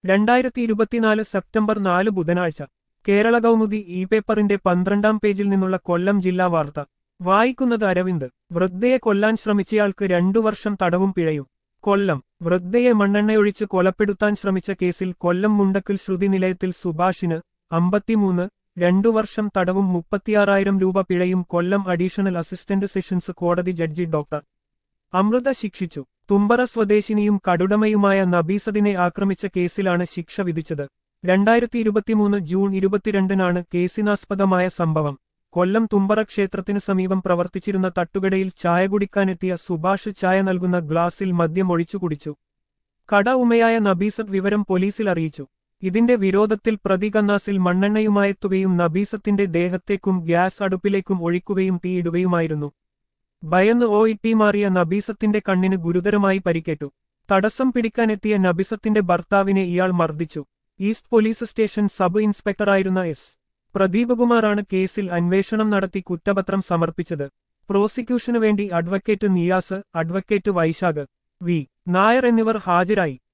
രണ്ടായിരത്തി ഇരുപത്തിനാല് സെപ്റ്റംബർ നാല് ബുധനാഴ്ച കേരള കൗമുദി ഇ പേപ്പറിന്റെ പന്ത്രണ്ടാം പേജിൽ നിന്നുള്ള കൊല്ലം ജില്ലാ വാർത്ത വായിക്കുന്നത് അരവിന്ദ് വൃദ്ധയെ കൊല്ലാൻ ശ്രമിച്ചയാൾക്ക് രണ്ടു വർഷം തടവും പിഴയും കൊല്ലം വൃദ്ധയെ മണ്ണെണ്ണയൊഴിച്ച് കൊലപ്പെടുത്താൻ ശ്രമിച്ച കേസിൽ കൊല്ലം മുണ്ടക്കൽ ശ്രുതി നിലയത്തിൽ സുഭാഷിന് അമ്പത്തിമൂന്ന് രണ്ടു വർഷം തടവും മുപ്പത്തിയാറായിരം രൂപ പിഴയും കൊല്ലം അഡീഷണൽ അസിസ്റ്റന്റ് സെഷൻസ് കോടതി ജഡ്ജി ഡോക്ടർ അമൃത ശിക്ഷിച്ചു തുമ്പറ സ്വദേശിനിയും കടുടമയുമായ നബീസദിനെ ആക്രമിച്ച കേസിലാണ് ശിക്ഷ വിധിച്ചത് രണ്ടായിരത്തി ഇരുപത്തിമൂന്ന് ജൂൺ ഇരുപത്തിരണ്ടിനാണ് കേസിനാസ്പദമായ സംഭവം കൊല്ലം തുമ്പറ ക്ഷേത്രത്തിനു സമീപം പ്രവർത്തിച്ചിരുന്ന തട്ടുകടയിൽ ചായ കുടിക്കാനെത്തിയ സുഭാഷ് ചായ നൽകുന്ന ഗ്ലാസിൽ മദ്യം ഒഴിച്ചു കുടിച്ചു കട ഉമയായ നബീസത്ത് വിവരം പോലീസിൽ അറിയിച്ചു ഇതിന്റെ വിരോധത്തിൽ പ്രതി കന്നാസിൽ മണ്ണെണ്ണയുമായെത്തുകയും നബീസത്തിന്റെ ദേഹത്തേക്കും ഗ്യാസ് അടുപ്പിലേക്കും ഒഴിക്കുകയും തീയിടുകയുമായിരുന്നു ഭയന്ന് ഓ ഇട്ടി മാറിയ നബീസത്തിന്റെ കണ്ണിന് ഗുരുതരമായി പരിക്കേറ്റു തടസ്സം പിടിക്കാനെത്തിയ നബീസത്തിന്റെ ഭർത്താവിനെ ഇയാൾ മർദ്ദിച്ചു ഈസ്റ്റ് പോലീസ് സ്റ്റേഷൻ സബ് ഇൻസ്പെക്ടറായിരുന്ന എസ് പ്രദീപകുമാറാണ് കേസിൽ അന്വേഷണം നടത്തി കുറ്റപത്രം സമർപ്പിച്ചത് പ്രോസിക്യൂഷനു വേണ്ടി advocate Niyas advocate Vaishakh V Nair എന്നിവർ ഹാജരായി